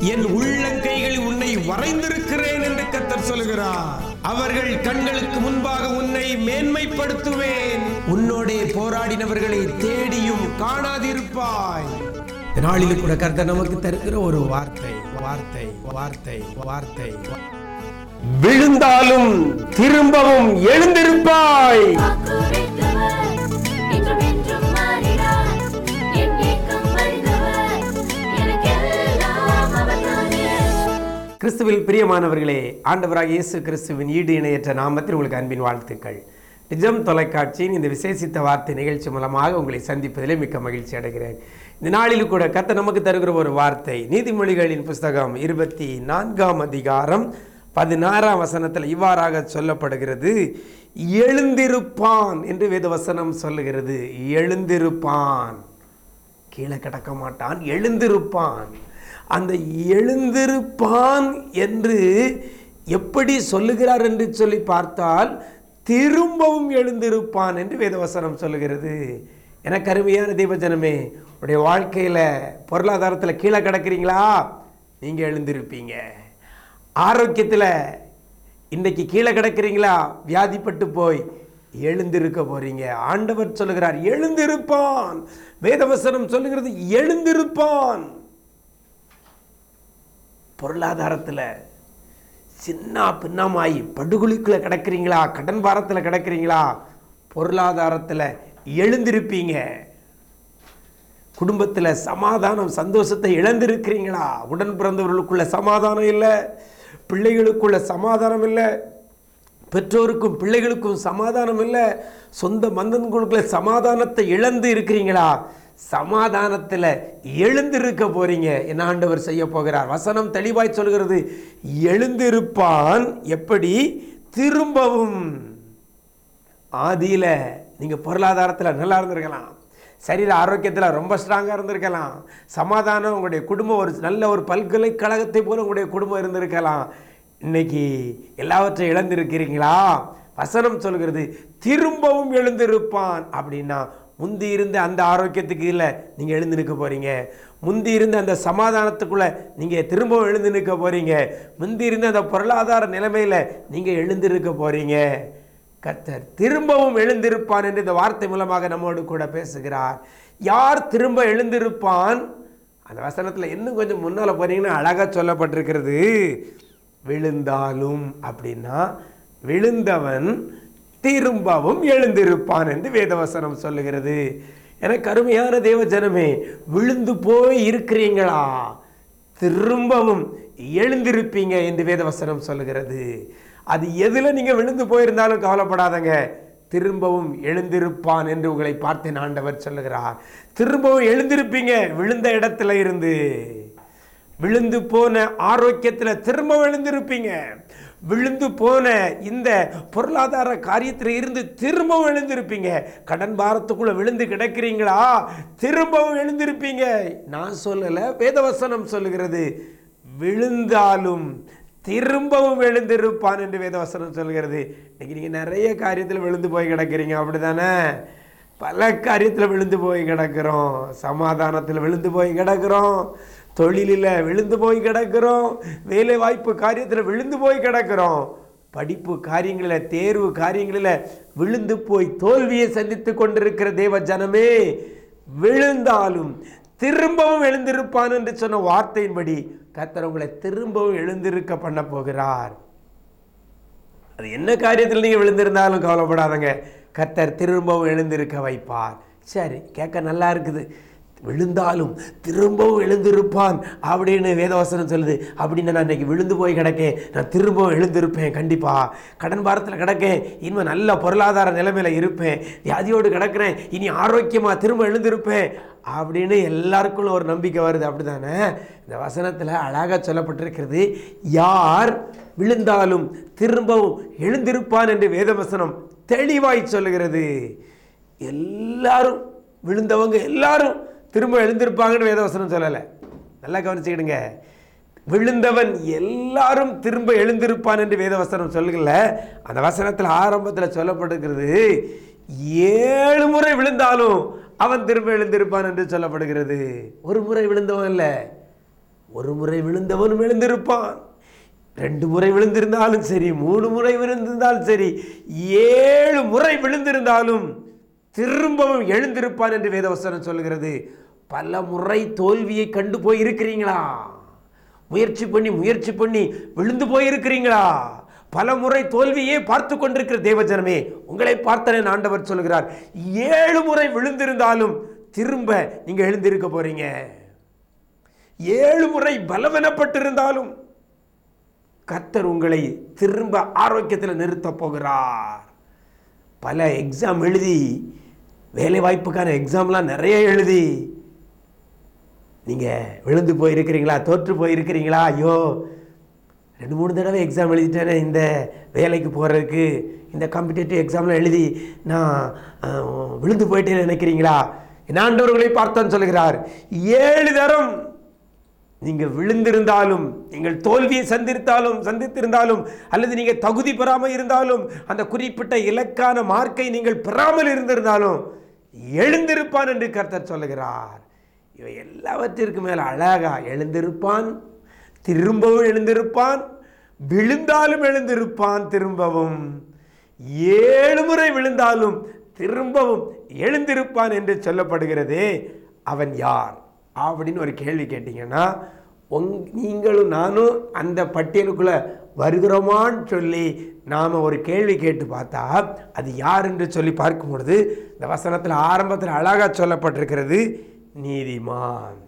என் உள்ளங்கைகளில் உன்னை வரைந்திருக்கிறேன் என்று கர்த்தர் சொல்கிறார் அவர்கள் கண்களுக்கு முன்பாக உன்னை மேன்மைப்படுத்துவேன் உன்னோடே போராடினவர்களை தேடியும் காணாதிருப்பாய் இந்த நாளில் கூட கர்த்தர் நமக்கு தருகிற ஒரு வார்த்தை வார்த்தை வார்த்தை வார்த்தை விழுந்தாலும் திரும்பவும் எழுந்திருப்பாய் வாக்குரைத்தவர் இன்றும் என்றும் மாறிடார் என் ஏக்கம் அறிந்தவர் எனக்கெல்லாம் அவர்தானே கிறிஸ்துவில் பிரியமானவர்களே ஆண்டவராக இயேசு கிறிஸ்துவின் ஈடு இணையற்ற நாமத்தில் உங்களுக்கு அன்பின் வாழ்த்துக்கள் நிஜம் தொலைக்காட்சியின் இந்த விசேஷித்த வார்த்தை நிகழ்ச்சி மூலமாக உங்களை சந்திப்பதிலே மிக்க மகிழ்ச்சி அடைகிறேன் இந்த நாளில் கூட கத்த நமக்கு தருகிற ஒரு வார்த்தை நீதிமொழிகளின் புஸ்தகம் இருபத்தி நான்காம் அதிகாரம் பதினாறாம் வசனத்தில் இவ்வாறாக சொல்லப்படுகிறது எழுந்திருப்பான் என்று வேதவசனம் சொல்லுகிறது எழுந்திருப்பான் கீழே கிடக்க மாட்டான் எழுந்திருப்பான் அந்த எழுந்திருப்பான் என்று எப்படி சொல்லுகிறார் என்று சொல்லி பார்த்தால் திரும்பவும் எழுந்திருப்பான் என்று வேதவசனம் சொல்லுகிறது எனக்கு அருமையான தெய்வஜனமே உடைய வாழ்க்கையில் பொருளாதாரத்தில் கீழே கிடக்கிறீங்களா நீங்கள் எழுந்திருப்பீங்க ஆரோக்கியத்தில் இன்னைக்கு கீழே கிடக்கிறீங்களா வியாதிப்பட்டு போய் எழுந்திருக்க போறீங்க ஆண்டவர் சொல்லுகிறார் எழுந்திருப்பான் வேதவசனம் சொல்லுகிறது எழுந்திருப்பான் பொருளாதாரத்தில் சின்ன பின்னமாயி படுகொலிக்குள்ள கிடக்கிறீங்களா கடன் பாரத்தில் கிடக்கிறீங்களா பொருளாதாரத்தில் எழுந்திருப்பீங்க குடும்பத்தில் சமாதானம் சந்தோஷத்தை இழந்திருக்கிறீங்களா உடன் பிறந்தவர்களுக்குள்ள சமாதானம் இல்லை பிள்ளைகளுக்குள்ள சமாதானம் இல்லை பெற்றோருக்கும் பிள்ளைகளுக்கும் சமாதானம் இல்லை சொந்த மந்தன்களுக்குள்ள சமாதானத்தை இழந்து இருக்கிறீங்களா சமாதானத்தில் எழுந்திருக்க போறீங்க என்ன ஆண்டவர் செய்ய போகிறார் வசனம் தெளிவாய் சொல்கிறது எழுந்திருப்பான் எப்படி திரும்பவும் ஆதியில் நீங்கள் பொருளாதாரத்தில் நல்லா இருந்திருக்கலாம் சரீர ஆரோக்கியத்தில் ரொம்ப ஸ்ட்ராங்காக இருந்திருக்கலாம் சமாதானம் உங்களுடைய குடும்பம் ஒரு நல்ல ஒரு பல்கலைக்கழகத்தை போல உங்களுடைய குடும்பம் இருந்திருக்கலாம் இன்னைக்கு எல்லாவற்றையும் இழந்திருக்கிறீங்களா வசனம் சொல்கிறது திரும்பவும் எழுந்திருப்பான் அப்படின்னா முந்தி இருந்த அந்த ஆரோக்கியத்துக்கு இல்லை நீங்கள் எழுந்து நிற்க போகிறீங்க முந்தி இருந்த அந்த சமாதானத்துக்குள்ளே நீங்கள் திரும்பவும் எழுந்து நிற்க போகிறீங்க முந்தி இருந்த அந்த பொருளாதார நிலைமையில் நீங்கள் எழுந்திருக்க போகிறீங்க கர்த்தர் திரும்பவும் எழுந்திருப்பான் என்று இந்த வார்த்தை மூலமாக நம்மோடு கூட பேசுகிறார் யார் திரும்ப எழுந்திருப்பான் அந்த வசனத்தில் இன்னும் கொஞ்சம் முன்னால் போனீங்கன்னா அழகாக சொல்லப்பட்டிருக்கிறது விழுந்தாலும் அப்படின்னா விழுந்தவன் திரும்பவும் எழுந்திருப்பான் என்று வேதவசனம் சொல்லுகிறது எனக்கு அருமையான தேவ ஜனமே விழுந்து போய் இருக்கிறீங்களா திரும்பவும் எழுந்திருப்பீங்க என்று வேதவசனம் சொல்லுகிறது அது எதில் நீங்கள் விழுந்து போயிருந்தாலும் கவலைப்படாதங்க திரும்பவும் எழுந்திருப்பான் என்று உங்களை பார்த்தேன் ஆண்டவர் சொல்லுகிறார் திரும்பவும் எழுந்திருப்பீங்க விழுந்த இடத்துல இருந்து விழுந்து போன ஆரோக்கியத்தில் திரும்ப விழுந்திருப்பீங்க விழுந்து போன இந்த பொருளாதார காரியத்தில் இருந்து திரும்பவும் எழுந்திருப்பீங்க கடன் பாரத்துக்குள்ள விழுந்து கிடக்கிறீங்களா திரும்பவும் எழுந்திருப்பீங்க நான் சொல்லலை வேதவசனம் சொல்லுகிறது விழுந்தாலும் திரும்பவும் எழுந்திருப்பான் என்று வேதவசனம் சொல்கிறது இன்னைக்கு நீங்கள் நிறைய காரியத்தில் விழுந்து போய் கிடக்கிறீங்க அப்படிதானே பல காரியத்தில் விழுந்து போய் கிடக்கிறோம் சமாதானத்தில் விழுந்து போய் கிடக்கிறோம் தொழிலில் விழுந்து போய் கிடக்கிறோம் வேலை வாய்ப்பு காரியத்தில் விழுந்து போய் கிடக்கிறோம் படிப்பு காரியங்களில் தேர்வு காரியங்களில் விழுந்து போய் தோல்வியை சந்தித்து கொண்டிருக்கிற தேவ ஜனமே விழுந்தாலும் திரும்பவும் எழுந்திருப்பான் என்று சொன்ன வார்த்தையின்படி கர்த்தர் உங்களை திரும்பவும் எழுந்திருக்க பண்ண போகிறார் அது என்ன காரியத்தில் நீங்கள் விழுந்திருந்தாலும் கவலைப்படாதங்க கர்த்தர் திரும்பவும் எழுந்திருக்க வைப்பார் சரி கேட்க நல்லா இருக்குது விழுந்தாலும் திரும்பவும் எழுந்திருப்பான் அப்படின்னு வேதவசனம் சொல்லுது அப்படின்னு நான் இன்னைக்கு விழுந்து போய் கிடக்கேன் நான் திரும்பவும் எழுந்திருப்பேன் கண்டிப்பாக கடன் பாரத்தில் கிடக்கேன் இனிமேல் நல்ல பொருளாதார நிலைமையில் இருப்பேன் வியாதியோடு கிடக்கிறேன் இனி ஆரோக்கியமாக திரும்ப எழுந்திருப்பேன் அப்படின்னு எல்லாருக்கும் ஒரு நம்பிக்கை வருது அப்படிதானே இந்த வசனத்தில் அழகாக சொல்லப்பட்டிருக்கிறது யார் விழுந்தாலும் திரும்பவும் எழுந்திருப்பான் என்று வேதவசனம் தெளிவாய் சொல்லுகிறது எல்லாரும் விழுந்தவங்க எல்லாரும் திரும்ப எழுந்திருப்பாங்கன்னு வேதவசனம் சொல்லலை நல்லா கவனிச்சுக்கிடுங்க விழுந்தவன் எல்லாரும் திரும்ப எழுந்திருப்பான் என்று வேதவசனம் சொல்லுகல அந்த வசனத்தில் ஆரம்பத்தில் சொல்லப்பட்டிருக்கிறது ஏழு முறை விழுந்தாலும் அவன் திரும்ப எழுந்திருப்பான் என்று சொல்லப்படுகிறது ஒரு முறை விழுந்தவன் இல்லை ஒரு முறை விழுந்தவனும் எழுந்திருப்பான் ரெண்டு முறை விழுந்திருந்தாலும் சரி மூணு முறை விழுந்திருந்தாலும் சரி ஏழு முறை விழுந்திருந்தாலும் திரும்பவும் எழுந்திருப்பான் என்று வேதவசனம் சொல்கிறது பல முறை தோல்வியை கண்டு போய் இருக்கிறீங்களா முயற்சி பண்ணி முயற்சி பண்ணி விழுந்து போயிருக்கிறீங்களா பல முறை தோல்வியே பார்த்து கொண்டிருக்கிற தேவஜனமே உங்களை பார்த்தனேன் ஆண்டவர் சொல்கிறார் ஏழு முறை விழுந்திருந்தாலும் திரும்ப நீங்க எழுந்திருக்க போறீங்க ஏழு முறை பலவீனப்பட்டிருந்தாலும் கர்த்தர் உங்களை திரும்ப ஆரோக்கியத்தில் நிறுத்தப் போகிறார் பல எக்ஸாம் எழுதி வேலை வாய்ப்புக்கான எக்ஸாம்லாம் நிறைய எழுதி நீங்கள் விழுந்து போயிருக்கிறீங்களா தோற்று போயிருக்கிறீங்களா ஐயோ ரெண்டு மூணு தடவை எக்ஸாம் எழுதிட்டேனே இந்த வேலைக்கு போகிறதுக்கு இந்த காம்படிட்டிவ் எக்ஸாம்லாம் எழுதி நான் அஹ், விழுந்து போயிட்டேன்னு நினைக்கிறீங்களா என் ஆண்டவர்களை பார்த்தான் சொல்கிறார் ஏழு தரம் நீங்கள் விழுந்திருந்தாலும் நீங்கள் தோல்வியை சந்தித்தாலும் சந்தித்திருந்தாலும் அல்லது நீங்கள் தகுதி பெறாமல் இருந்தாலும் அந்த குறிப்பிட்ட இலக்கான மார்க்கை நீங்கள் பெறாமல் இருந்திருந்தாலும் எழுந்திருப்பான் என்று கர்த்தர் சொல்லுகிறார் இவை எல்லாவற்றிற்கு மேல் அழகா எழுந்திருப்பான் திரும்பவும் எழுந்திருப்பான் விழுந்தாலும் எழுந்திருப்பான் திரும்பவும் ஏழு முறை விழுந்தாலும் திரும்பவும் எழுந்திருப்பான் என்று சொல்லப்படுகிறதே அவன் யார் அப்படின்னு ஒரு கேள்வி கேட்டிங்கன்னா உங் நீங்களும் நானும் அந்த பட்டியலுக்குள்ளே வருகிறோமான்னு சொல்லி நாம் ஒரு கேள்வி கேட்டு பார்த்தா அது யார் என்று சொல்லி பார்க்கும் பொழுது இந்த வசனத்தில் ஆரம்பத்தில் அழகாக சொல்லப்பட்டிருக்கிறது நீதிமான்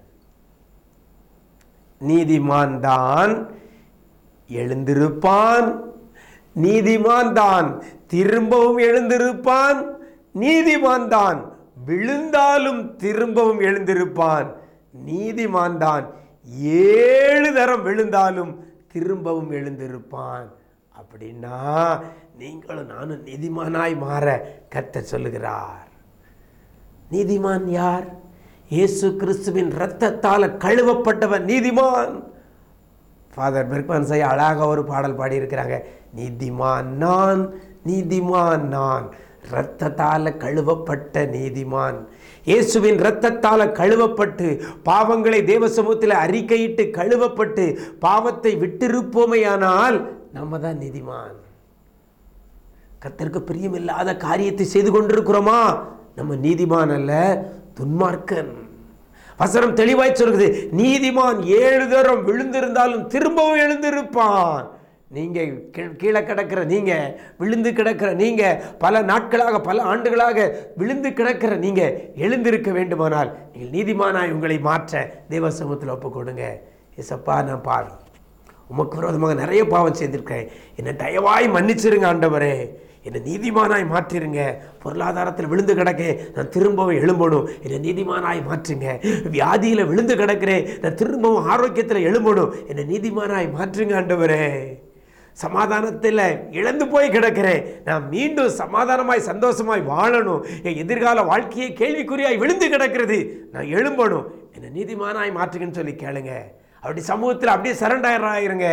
நீதிமான் தான் எழுந்திருப்பான் நீதிமான் தான் திரும்பவும் எழுந்திருப்பான் நீதிமான் தான் விழுந்தாலும் திரும்பவும் எழுந்திருப்பான் நீதிமான் தான் ஏழு தரம் விழுந்தாலும் திரும்பவும் எழுந்திருப்பான் அப்படின்னா நீங்களும் நானும் நீதிமானாய் மாற கர்த்தர் சொல்லுகிறார் நீதிமான் யார் இயேசு கிறிஸ்துவின் இரத்தத்தால் கழுவப்பட்டவன் நீதிமான் ஃபாதர் பெர்க்மன் செய்ய அழகாக ஒரு பாடல் பாடியிருக்கிறாங்க நீதிமான் நான் நீதிமான் நான் இரத்தத்தால் கழுவப்பட்ட நீதிமான் இயேசுவின் இரத்தத்தால் கழுவப்பட்டு பாவங்களை தேவ சமூகத்தில் அறிக்கையிட்டு கழுவப்பட்டு பாவத்தை விட்டிருப்போமையானால் நம்ம தான் நீதிமான் கர்த்தருக்கு பிரியமில்லாத காரியத்தை செய்து கொண்டிருக்கிறோமா நம்ம நீதிமான் அல்ல துன்மார்க்கன் வசனம் தெளிவாய் சொல்கிறது நீதிமான் ஏழு தரம் விழுந்திருந்தாலும் திரும்பவும் எழுந்திருப்பான் நீங்க கீழ்- கீழே கிடக்கிற நீங்க விழுந்து கிடக்கிற நீங்க பல நாட்களாக பல ஆண்டுகளாக விழுந்து கிடக்கிற நீங்க எழுந்திருக்க வேண்டுமானால் நீங்கள் நீதிமானாய் உங்களை மாற்ற தேவ சமூகத்தில் ஒப்பு கொடுங்க ஏசப்பா நான் பாரு உமக்கு விரோதமாக நிறைய பாவம் செய்திருக்கேன் என்னை தயவாய் மன்னிச்சிருங்க ஆண்டவரே என்னை நீதிமானாய் மாற்றிருங்க பொருளாதாரத்தில் விழுந்து கிடக்க நான் திரும்பவும் எழும்பணும் என்னை நீதிமானாய் மாற்றுங்க வியாதியில் விழுந்து கிடக்கிறேன் நான் திரும்பவும் ஆரோக்கியத்தில் எழும்பணும் என்னை நீதிமானாய் மாற்றுங்க ஆண்டவரே சமாதானத்தில் இழந்து போய் கிடக்கிறேன் நான் மீண்டும் சமாதானமாய் சந்தோஷமாய் வாழணும் என் எதிர்கால வாழ்க்கையை கேள்விக்குறியாய் விழுந்து கிடக்கிறது நான் எழும்பணும் என்னை நீதிமானாய் மாற்றுங்கன்னு சொல்லி கேளுங்க அப்படி சமூகத்தில் அப்படியே சரண்டர் ஆயிருங்க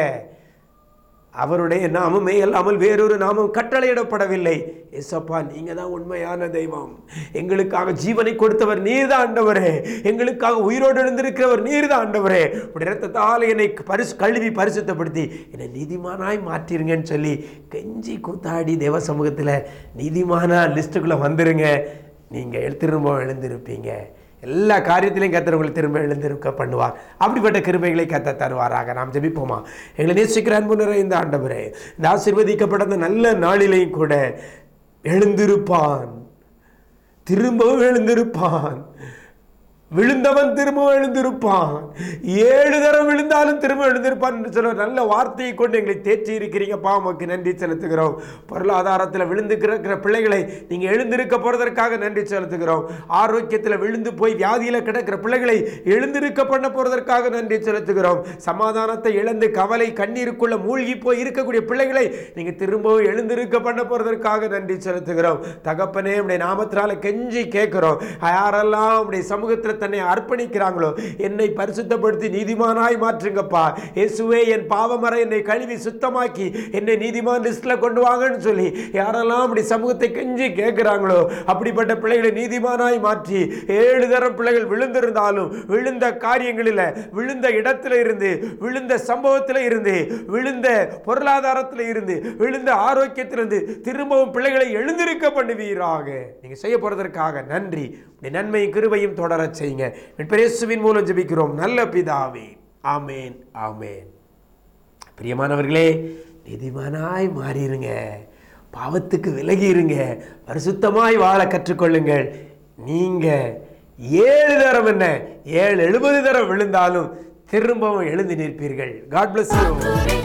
அவருடைய நாமமே அல்லாமல் வேறொரு நாமம் கட்டளையிடப்படவில்லை ஏசப்பா நீங்க தான் உண்மையான தெய்வம் எங்களுக்காக ஜீவனை கொடுத்தவர் நீர் தான் ஆண்டவரே எங்களுக்காக உயிரோடு எழுந்திருக்கிறவர் நீர் தான் ஆண்டவரே உடைய ரத்தத்தால் என்னை பரிசு கழுவி பரிசுத்தப்படுத்தி என்னை நீதிமானாய் மாற்றிருங்கன்னு சொல்லி கெஞ்சி கூத்தாடி தேவ சமூகத்தில் நீதிமானா லிஸ்ட்டுக்குள்ளே வந்துருங்க நீங்கள் திரும்ப எழுந்திருப்பீங்க எல்லா காரியத்திலையும் கத்தர் உங்களை திரும்ப எழுந்திருக்க பண்ணுவார் அப்படிப்பட்ட கிருபைகளை கத்த தருவாராக நாம் ஜெபிப்போமா எங்களை நேசிக்கிற அன்பு நிறைந்த ஆண்டவரே இந்த ஆசீர்வதிக்கப்பட்ட இந்த நல்ல நாளிலையும் கூட எழுந்திருப்பான் திரும்பவும் எழுந்திருப்பான் விழுந்தவன் திரும்பவும் எழுந்திருப்பான் ஏழு தரம் விழுந்தாலும் திரும்ப எழுந்திருப்பான் என்று சொல்ல ஒரு நல்ல வார்த்தையை கொண்டு எங்களை தேற்றி இருக்கிறீங்கப்பா உமக்கு நன்றி செலுத்துகிறோம் பொருளாதாரத்தில் விழுந்து கிடக்கிற பிள்ளைகளை நீங்கள் எழுந்திருக்க போகிறதற்காக நன்றி செலுத்துகிறோம் ஆரோக்கியத்தில் விழுந்து போய் வியாதியில் கிடக்கிற பிள்ளைகளை எழுந்திருக்க பண்ண போகிறதற்காக நன்றி செலுத்துகிறோம் சமாதானத்தை இழந்து கவலை கண்ணீருக்குள்ள மூழ்கி போய் இருக்கக்கூடிய பிள்ளைகளை நீங்கள் திரும்பவும் எழுந்திருக்க பண்ண போகிறதற்காக நன்றி செலுத்துகிறோம் தகப்பனே உடைய நாமத்தினால கெஞ்சி கேட்கிறோம் யாரெல்லாம் உடைய சமூகத்தில் தன்னை அர்ப்பணிக்கிறாங்களோ என்னை பரிசுத்தப்படுத்தி நீதிமானாய் மாற்றுங்கப்பா இயேசுவே என் பாவமர என்னை கழுவி சுத்தமாக்கி என்னை நீதிமான் லிஸ்ட்ல கொண்டு வாங்கன்னு சொல்லி யாரெல்லாம் அப்படி சமூகத்தை கெஞ்சி கேட்குறாங்களோ அப்படிப்பட்ட பிள்ளைகளை நீதிமானாய் மாற்றி ஏழு தரம் பிள்ளைகள் விழுந்திருந்தாலும் விழுந்த காரியங்களில் விழுந்த இடத்துல இருந்து விழுந்த சம்பவத்தில் இருந்து விழுந்த பொருளாதாரத்தில் இருந்து விழுந்த ஆரோக்கியத்திலிருந்து திரும்பவும் பிள்ளைகளை எழுந்திருக்க பண்ணுவீராக நீங்க செய்ய போறதற்காக நன்றி உடைய நன்மை கிருபையும் தொடரச் செய்யுங்க பிரேசுவின் மூலம் ஜெபிக்கிறோம் நல்ல பிதாவே ஆமேன் ஆமேன் பிரியமானவர்களே நீதிமானாய் மாறிடுங்க பாவத்துக்கு விலகி இருங்க பரிசுத்தமாய் வாழ கற்றுக்கொள்ளுங்கள் நீங்க ஏழு தரம் என்ன ஏழு எழுபது தரம் விழுந்தாலும் திரும்பவும் எழுந்து நிற்பீர்கள் காட் bless you அன்புவே